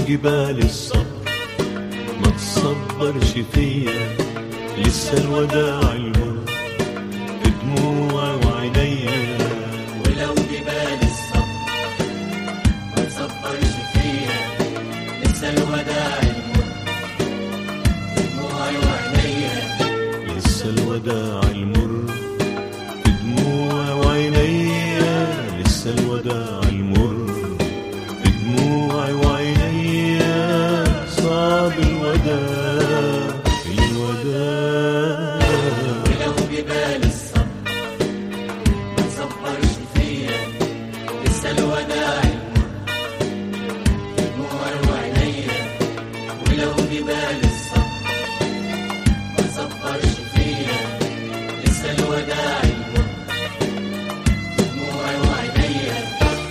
جبال الصبر ما تصبرش فيا لسه الوداع المر في دموعي وعينيا ولو جبال الصبر ما تصبرش فيها لسه الوداع المر دموعي وعينيا لسه الوداع المر في دموعي وعينيا لسه الوداع المر في دموعي وعينيا صعب الوداع الوداع ولو جبال الصبر ما تصبرش فيا لسه الوداع المر دموعي وعينيا ولو جبال الصبر ما تصبرش فيا لسه الوداع المر دموعي وعينيا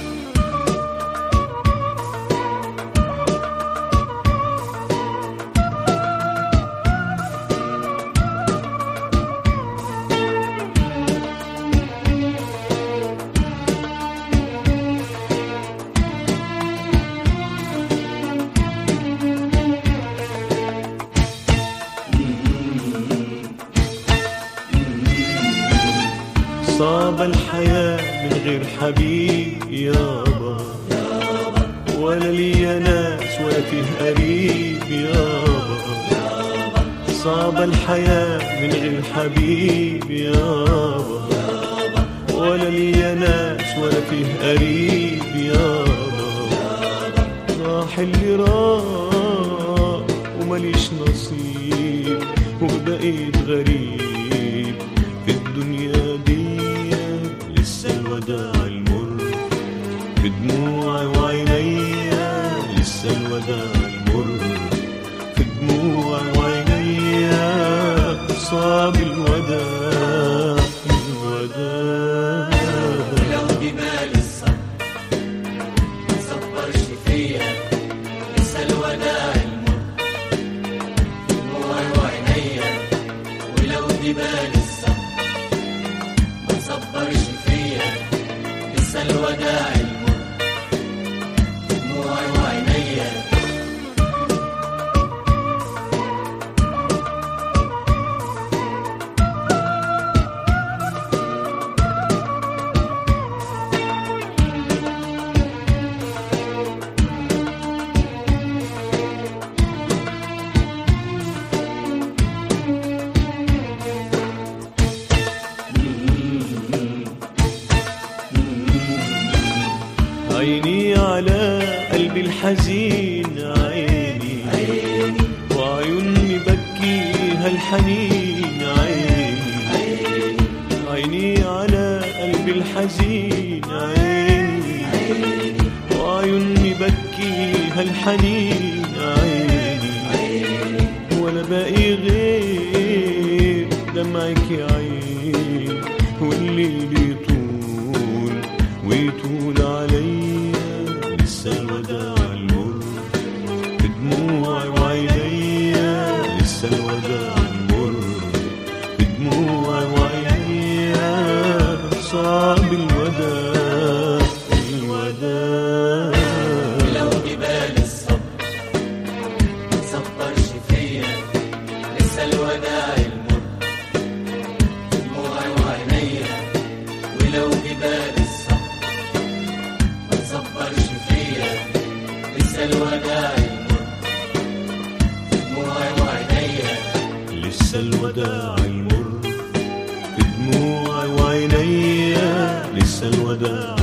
صعب الحياة من غير حبيب يابا ولا ليا ناس ولا فيه قريب يابا صعب الحياة من غير حبيب يابا ولا ليا ناس ولا فيه قريب يابا راح اللي راح ومليش نصيب وبقيت غريب في الدنيا دي لسه الوداع المر في دموعي وعينيا لسه الوداع المر في دموعي وعينيا صعب الوداع الوداع لو جبال الصبر ما تصبرش فيا لسه الوداع المر دموعي وعينيا ولو جبال الصبر ما تصبرش فيا لسه الوداع المر دموعي وعينيا عيني على قلبي الحزين عيني وعيوني بكيها الحنين عيني عيني على قلبي الحزين عيني وعيوني بكيها الحنين عيني ولا باقي غير دمعك يا عين والليل يطول ويطول عليا لسه الوداع المر في دموعي وعينيا لسه الوداع المر في دموعي وعينيا صعب الوداع الوداع لو جبال الصبر ما تصبرش فيا لسه الوداع المر دموعي وعينيا ولو جبال الصبر ما تصبرش فيا لسه الوداع المر دموعي وعينيا لسه الوداع المر في دموعي وعينيا لسه الوداع